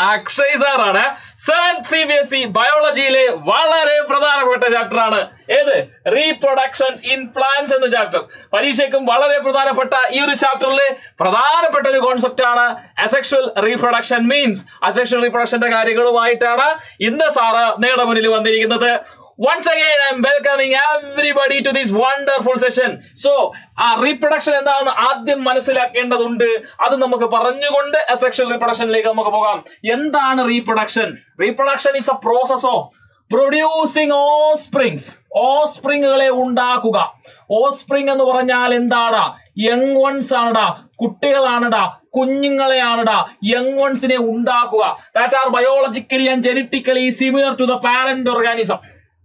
അക്ഷയ് സാറാണ് seven C B S E ബയോളജിയിലെ വളരെ പ്രധാനപ്പെട്ട ചാപ്റ്റർ ആണ് ഏത് റീപ്രൊഡക്ഷൻ ഇൻ പ്ലാന്റ്സ് എന്ന ചാപ്റ്റർ പരീക്ഷയ്ക്കും വളരെ പ്രധാനപ്പെട്ട ഈ ഒരു ചാപ്റ്ററിൽ പ്രധാനപ്പെട്ട ഒരു കോൺസെപ്റ്റ് ആണ് അസെക്ഷൽ റീപ്രൊഡക്ഷൻ മീൻസ് അസെക്ഷൽ റീപ്രൊഡക്ഷന്റെ കാര്യങ്ങളുമായിട്ടാണ് ഇന്ന് സാറ് നിങ്ങളുടെ മുന്നിൽ വന്നിരിക്കുന്നത് once again i'm welcoming everybody to this wonderful session so ആ റീപ്രൊഡക്ഷൻ എന്താണെന്ന് ആദ്യം മനസ്സിലാക്കേണ്ടതുണ്ട് അത് നമുക്ക് പറഞ്ഞുകൊണ്ട് സെക്ഷൽ റീപ്രൊഡക്ഷനിലേക്ക് നമുക്ക് പോകാം എന്താണ് reproduction reproduction is a process of producing offsprings ഓസ്പ്രിങ്ങുകളെ ഉണ്ടാക്കുക ഓസ്പ്രിങ് എന്ന് പറഞ്ഞാൽ എന്താടാ യങ് വൺസ് ആണടാ കുട്ടികളാണടാ കുഞ്ഞുങ്ങളെയാണടാ യങ് വൺസിനെ ഉണ്ടാക്കുക that are biologically and genetically similar to the parent organism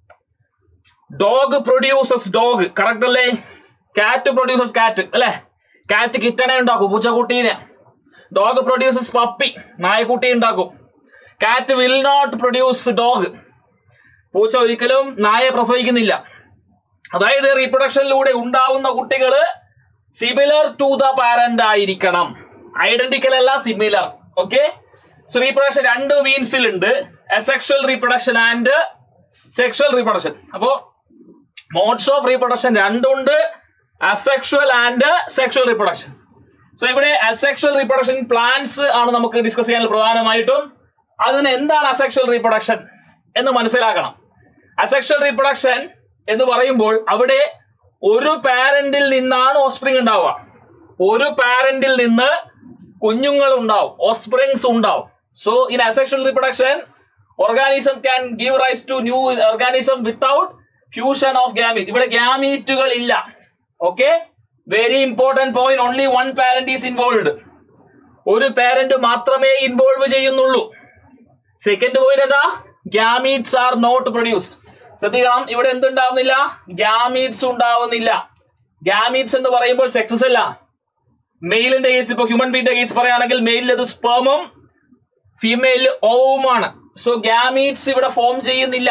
dog produces dog correct അല്ലേ കാറ്റ് പ്രൊഡ്യൂസസ് കാറ്റ് അല്ലേ കാറ്റ് കിറ്റനെ ഉണ്ടാക്കും പൂച്ചക്കുട്ടീനെ ഡോഗ് പ്രൊഡ്യൂസസ് പപ്പി നായക്കുട്ടി ഉണ്ടാക്കും cat will not produce dog പൂച്ച ഒരിക്കലും നായെ പ്രസവിക്കുന്നില്ല അതായത് റീപ്രൊഡക്ഷനിലൂടെ ഉണ്ടാവുന്ന കുട്ടികള് സിമിലർ ടു ദ പാരന്റ് ആയിരിക്കണം ഐഡന്റിക്കൽ അല്ല സിമിലർ ഓക്കെ സോ റീപ്രൊഡക്ഷൻ രണ്ട് മീൻസിലുണ്ട് asexual reproduction and sexual reproduction അപ്പോ മോഡ്സ് ഓഫ് റീപ്രൊഡക്ഷൻ രണ്ടുണ്ട് asexual and sexual reproduction so ഇവിടെ അസെക്ഷൽ റീപ്രൊഡക്ഷൻ പ്ലാൻസ് ആണ് നമുക്ക് ഡിസ്കസ് ചെയ്യാൻ പ്രധാനമായിട്ടും അതിന് എന്താണ് അസെക്ഷൽ റീപ്രൊഡക്ഷൻ എന്ന് മനസ്സിലാക്കണം അസെക്ഷൽ റീപ്രൊഡക്ഷൻ എന്ന് പറയുമ്പോൾ അവിടെ ഒരു പാരന്റിൽ നിന്നാണ് ഓസ്പ്രിങ് ഉണ്ടാവുക ഒരു പാരന്റിൽ നിന്ന് കുഞ്ഞുങ്ങൾ ഉണ്ടാവും ഓസ്പ്രിങ്സ് ഉണ്ടാവും so in asexual reproduction organism can give rise to new organism without fusion of gamete ഇവിടെ ഗ്യാമീറ്റുകൾ ഇല്ല okay very important point only one parent is involve ഒരു പാരന്റ് മാത്രമേ ഇൻവോൾവ് ചെയ്യുന്നുള്ളൂ സെക്കൻഡ് പോയിന്റ് എന്താ ഗ്യാമീറ്റ്സ് ആർ നോട്ട് പ്രൊഡ്യൂസ്ഡ് ശ്രദ്ധിക്കണം ഇവിടെ എന്തുണ്ടാവുന്നില്ല gametes ഉണ്ടാവുന്നില്ല ഗ്യാമീറ്റ്സ് എന്ന് പറയുമ്പോൾ സെക്സസ് അല്ല മെയിലിന്റെ കേസ് ഇപ്പൊ ഹ്യൂമൻ ബീന്റെ കേസ് പറയുകയാണെങ്കിൽ മെയിലിൽ അത് സ്പേമും ഫീമെയിലിൽ ഓവുമാണ് സോ ഗ്യാമീറ്റ്സ് ഇവിടെ ഫോം ചെയ്യുന്നില്ല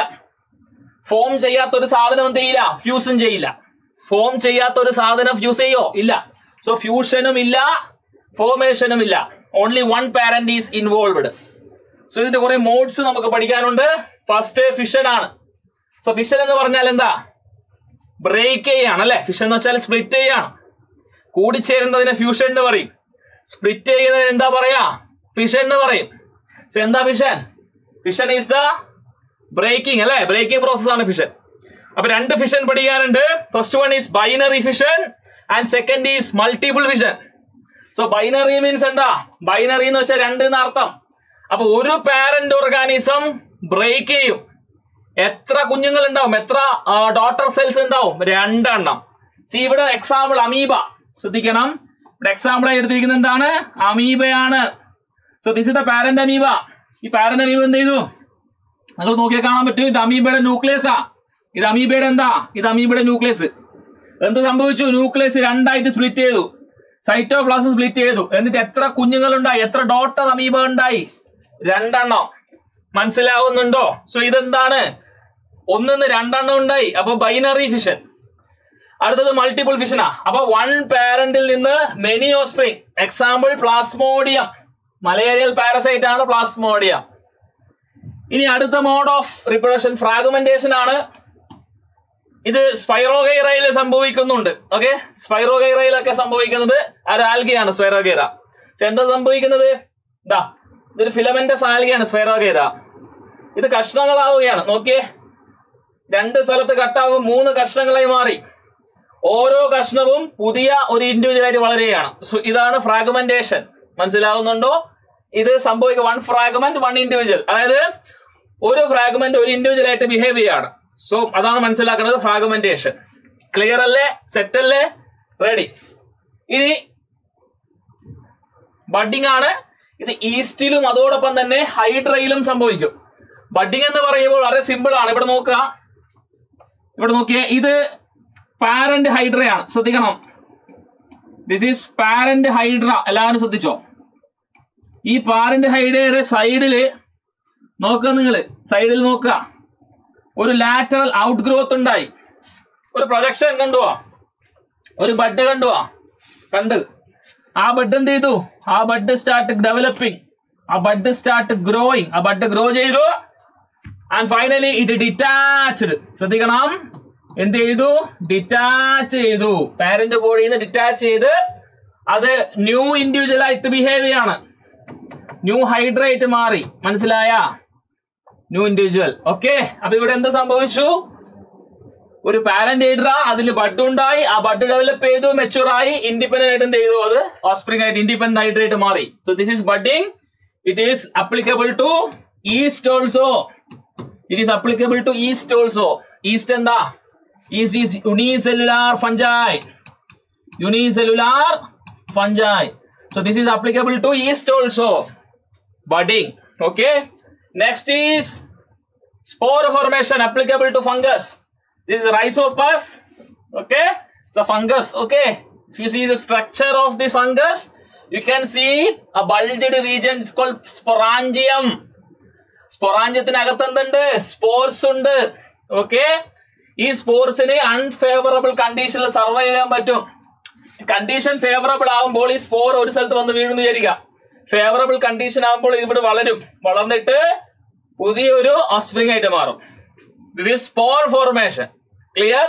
ഫോം ചെയ്യാത്ത ഒരു സാധനം എന്ത് ചെയ്യില്ല ഫ്യൂസും ചെയ്യില്ല ഫോം ചെയ്യാത്ത ഒരു സാധനം ഫ്യൂസ് ചെയ്യോ ഇല്ല സോ ഫ്യൂഷനും ഇല്ല ഫോർമേഷനും ഇല്ല only one parent is involved so ഇതിന്റെ കുറെ മോഡ്സ് നമുക്ക് പഠിക്കാനുണ്ട് ഫസ്റ്റ് ഫിഷൻ ആണ് സോ ഫിഷൻ എന്ന് പറഞ്ഞാൽ എന്താ ബ്രേക്ക് ചെയ്യാണ് അല്ലെ ഫിഷൻ എന്ന് വെച്ചാൽ സ്പ്ലിറ്റ് ചെയ്യാണ് കൂടിച്ചേരുന്നതിനെ ഫ്യൂഷൻ എന്ന് പറയും സ്പ്ലിറ്റ് ചെയ്യുന്നതിന് എന്താ പറയാ ഫിഷൻ എന്ന് പറയും സോ എന്താ fission fission is the breaking അല്ലെ ബ്രേക്കിംഗ് പ്രോസസ് ആണ് ഫിഷൻ അപ്പൊ രണ്ട് ഫിഷൻ പഠിക്കാനുണ്ട് first one is binary fission and second is multiple fission so binary means എന്താ ബൈനറി എന്ന് വെച്ചാൽ രണ്ട് എന്ന് അർത്ഥം അപ്പൊ ഒരു പാരന്റ് ഓർഗാനിസം ബ്രേക്ക് ചെയ്യും എത്ര കുഞ്ഞുങ്ങൾ ഉണ്ടാവും എത്ര ഡോട്ടർ സെൽസ് ഉണ്ടാവും രണ്ടെണ്ണം സി ഇവിടെ എക്സാമ്പിൾ അമീബ ശ്രദ്ധിക്കണം ഇവിടെ എക്സാമ്പിൾ ആയി എടുത്തിരിക്കുന്നത് എന്താണ് അമീബയാണ് so this is the parent amoeba ഈ പാരന്റ് അമീബ എന്ത് ചെയ്തു നിങ്ങൾ നോക്കിയാൽ കാണാൻ പറ്റും ഇത് അമീബയുടെ ന്യൂക്ലിയസാ ഇത് അമീബയുടെ എന്താ ഇത് അമീബയുടെ ന്യൂക്ലിയസ് എന്ത് സംഭവിച്ചു ന്യൂക്ലിയസ് രണ്ടായിട്ട് സ്പ്ലിറ്റ് ചെയ്തു സൈറ്റോപ്ലാസം സ്പ്ലിറ്റ് ചെയ്തു എന്നിട്ട് എത്ര കുഞ്ഞുങ്ങൾ ഉണ്ടായി എത്ര ഡോട്ടർ അമീബ ഉണ്ടായി രണ്ടെണ്ണം മനസ്സിലാവുന്നുണ്ടോ സോ ഇതെന്താണ് ഒന്നിന്ന് രണ്ടെണ്ണം ഉണ്ടായി അപ്പൊ ബൈനറി ഫിഷൻ അടുത്തത് മൾട്ടിപ്പിൾ ഫിഷനാ അപ്പൊ വൺ പാരന്റിൽ നിന്ന് many offspring example plasmodium malarial parasite ആണ് പ്ലാസ്മോഡിയം ഇനി അടുത്ത മോഡ് ഓഫ് റിപ്രൊഡക്ഷൻ ഫ്രാഗ്മെന്റേഷൻ ആണ് ഇത് സ്പൈറോഗൈറയിൽ സംഭവിക്കുന്നുണ്ട് ഓക്കെ സ്പൈറോഗൈറയിലൊക്കെ സംഭവിക്കുന്നത് ഒരു ആൽഗയാണ് സ്പൈറോഗൈറ പക്ഷെ എന്താ സംഭവിക്കുന്നത് ഇതാ ഇതൊരു ഫിലമെന്റസ് ആൽഗയാണ് സ്പൈറോഗൈറ ഇത് കഷ്ണങ്ങളാവുകയാണ് നോക്കിയേ രണ്ട് സ്ഥലത്ത് കട്ടാകും മൂന്ന് കഷ്ണങ്ങളായി മാറി ഓരോ കഷ്ണവും പുതിയ ഒരു ഇൻഡിവിജ്വൽ ആയിട്ട് വളരുകയാണ് സോ ഇതാണ് ഫ്രാഗ്മെന്റേഷൻ മനസ്സിലാവുന്നുണ്ടോ ഇത് സംഭവിക്കുക വൺ ഫ്രാഗ്മെന്റ് വൺ ഇൻഡിവിജ്വൽ അതായത് ഒരു ഫ്രാഗ്മെന്റ് ഒരു ഇൻഡിവിജ്വൽ ആയിട്ട് ബിഹേവ് ചെയ്യാണ് സോ അതാണ് മനസ്സിലാക്കുന്നത് ഫ്രാഗ്മെന്റേഷൻ ക്ലിയർ അല്ലേ സെറ്റ് അല്ലേ റെഡി ഇനി ബഡിങ് ആണ് ഇത് ഈസ്റ്റിലും അതോടൊപ്പം തന്നെ ഹൈഡ്രയിലും സംഭവിക്കും ബഡിങ് എന്ന് പറയുമ്പോൾ വളരെ സിമ്പിൾ ആണ് ഇവിടെ നോക്കുക ഇവിടെ നോക്കിയേ ഇത് പാരന്റ് ഹൈഡ്രയാണ് ശ്രദ്ധിക്കണം ദിസ് ഈസ് പാരന്റ് ഹൈഡ്ര എല്ലാവരും ശ്രദ്ധിച്ചോ ഈ പാരന്റ് ഹൈഡ്രയുടെ സൈഡില് നോക്കുക നിങ്ങൾ സൈഡിൽ നോക്കുക ഒരു ലാറ്ററൽ ഔട്ട് ഗ്രോത്ത് ഉണ്ടായി ഒരു പ്രൊജക്ഷൻ കണ്ടുവാ ഒരു ബഡ് കണ്ടുവാ കണ്ട് ആ ബഡ് എന്ത് ചെയ്തു ആ ബഡ് സ്റ്റാർട്ട് ഡെവലപ്പിംഗ് ആ ബഡ് സ്റ്റാർട്ട് ഗ്രോയിങ് ആ ബഡ് ഗ്രോ ചെയ്തു ആൻഡ് ഫൈനലി ഇറ്റ് ഡിറ്റാച്ച്ഡ് ശ്രദ്ധിക്കണം എന്ത് ചെയ്തു ഡിറ്റാച്ച് ചെയ്തു പാരന്റ് ബോഡിയിൽ നിന്ന് ഡിറ്റാച്ച് ചെയ്ത് അത് ന്യൂ ഇൻഡിവിജ്വൽ ആയിട്ട് ബിഹേവ് ചെയ്യാണ് ന്യൂ ഹൈഡ്രേറ്റ് മാറി മനസ്സിലായ ന്യൂ ഇൻഡിവിജ്വൽ ഓക്കെ അപ്പൊ ഇവിടെ എന്ത് സംഭവിച്ചു ഒരു പാരന്റ് ഹൈഡ്ര അതിൽ ബഡ് ഉണ്ടായി ആ ബഡ് ഡെവലപ്പ് ചെയ്തു മെച്ചൂർ ആയി ഇൻഡിപെൻഡന്റ് ആയിട്ട് എന്ത് ചെയ്തു അത് ഓസ്പ്രിംഗ് ആയിട്ട് ഇൻഡിപെൻഡന്റ് ഹൈഡ്രേറ്റ് മാറി so this is budding it is applicable to yeast also it is applicable to yeast also yeast എന്താ yeast is unicellular fungi unicellular fungi so this is applicable to yeast also budding okay next is spore formation applicable to fungus this is rhizopus okay it's a fungus okay if you see the structure of this fungus you can see a bulged region it's called sporangium സ്പൊറാഞ്ചത്തിനകത്ത് എന്തുണ്ട് spores ഉണ്ട് okay ഈ സ്പോർസിന് unfavourable കണ്ടീഷനിൽ survive ചെയ്യാൻ പറ്റും condition favourable ആകുമ്പോൾ ഈ spore ഒരു സ്ഥലത്ത് വന്ന് വീഴുന്നു വിചാരിക്കാം ഫേവറബിൾ കണ്ടീഷൻ ആകുമ്പോൾ ഇവിടെ വളരും വളർന്നിട്ട് പുതിയൊരു ഓസ്പ്രിംഗ് ആയിട്ട് മാറും ഇത് spore formation clear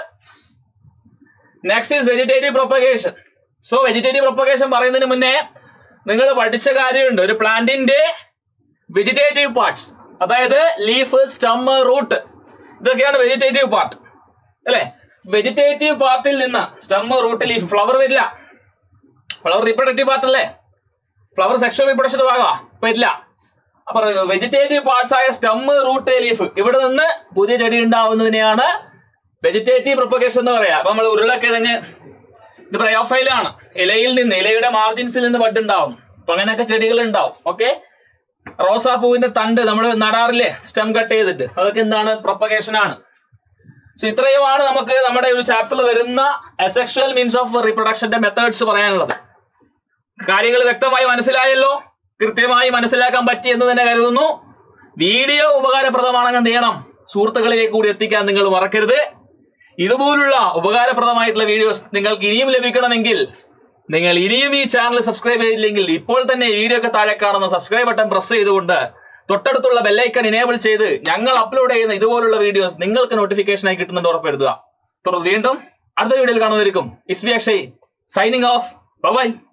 next is vegetative propagation so vegetative propagation പറയുന്നതിന് മുന്നേ നിങ്ങൾ പഠിച്ച കാര്യമുണ്ട് ഒരു പ്ലാന്റിന്റെ വെജിറ്റേറ്റീവ് പാർട്സ് അതായത് ലീഫ് സ്റ്റം റൂട്ട് ഇതൊക്കെയാണ് വെജിറ്റേറ്റീവ് പാർട്ട് അല്ലെ വെജിറ്റേറ്റീവ് പാർട്ടിൽ നിന്ന് സ്റ്റം റൂട്ട് ലീഫ് ഫ്ലവർ വരില്ല ഫ്ലവർ റീപ്രൊഡക്റ്റീവ് പാർട്ട് അല്ലേ ഫ്ലവർ സെക്ഷൽ റീപ്രൊഡക്ഷൻ ഭാഗമാ വരില്ല അപ്പൊ വെജിറ്റേറ്റീവ് പാർട്സ് ആയ സ്റ്റം റൂട്ട് ലീഫ് ഇവിടെ നിന്ന് പുതിയ ചെടി ഉണ്ടാവുന്നതിനെയാണ് വെജിറ്റേറ്റീവ് പ്രൊപ്പഗേഷൻ എന്ന് പറയാ അപ്പൊ നമ്മൾ ഉരുളക്കിഴങ്ങ് ഇത് പ്രയോഫൈലാണ് ഇലയിൽ നിന്ന് ഇലയുടെ മാർജിൻസിൽ നിന്ന് ബഡ് ഉണ്ടാവും അപ്പൊ അങ്ങനെയൊക്കെ ചെടികൾ ഉണ്ടാവും ഓക്കെ റോസാപ്പൂവിന്റെ തണ്ട് നമ്മൾ നടാറില്ലേ സ്റ്റെം കട്ട് ചെയ്തിട്ട് അതൊക്കെ എന്താണ് പ്രൊപ്പഗേഷൻ ആണ് സോ ഇത്രയുമാണ് നമുക്ക് നമ്മുടെ ഒരു ചാപ്റ്ററിൽ വരുന്ന അസെക്ഷൽ മീൻസ് ഓഫ് റീപ്രൊഡക്ഷന്റെ മെത്തേഡ്സ് പറയാനുള്ളത് കാര്യങ്ങൾ വ്യക്തമായി മനസ്സിലായല്ലോ കൃത്യമായി മനസ്സിലാക്കാൻ പറ്റി എന്ന് തന്നെ കരുതുന്നു വീഡിയോ ഉപകാരപ്രദമാണെങ്കിൽ എന്ത് ചെയ്യണം സുഹൃത്തുക്കളിലേക്ക് കൂടി എത്തിക്കാൻ നിങ്ങൾ മറക്കരുത് ഇതുപോലുള്ള ഉപകാരപ്രദമായിട്ടുള്ള വീഡിയോസ് നിങ്ങൾക്ക് ഇനിയും ലഭിക്കണമെങ്കിൽ നിങ്ങൾ ഇനിയും ഈ ചാനൽ സബ്സ്ക്രൈബ് ചെയ്തില്ലെങ്കിൽ ഇപ്പോൾ തന്നെ ഈ വീഡിയോക്ക് താഴെ കാണുന്ന സബ്സ്ക്രൈബ് ബട്ടൺ പ്രസ് ചെയ്തുകൊണ്ട് തൊട്ടടുത്തുള്ള ബെല്ലൈക്കൺ ഇനേബിൾ ചെയ്ത് ഞങ്ങൾ അപ്ലോഡ് ചെയ്യുന്ന ഇതുപോലുള്ള വീഡിയോസ് നിങ്ങൾക്ക് നോട്ടിഫിക്കേഷനായി കിട്ടുന്നുണ്ട് ഉറപ്പെടുത്തുക തുടർന്ന് വീണ്ടും അടുത്ത വീഡിയോയിൽ കാണുന്നതായിരിക്കും it's B Akshay signing off by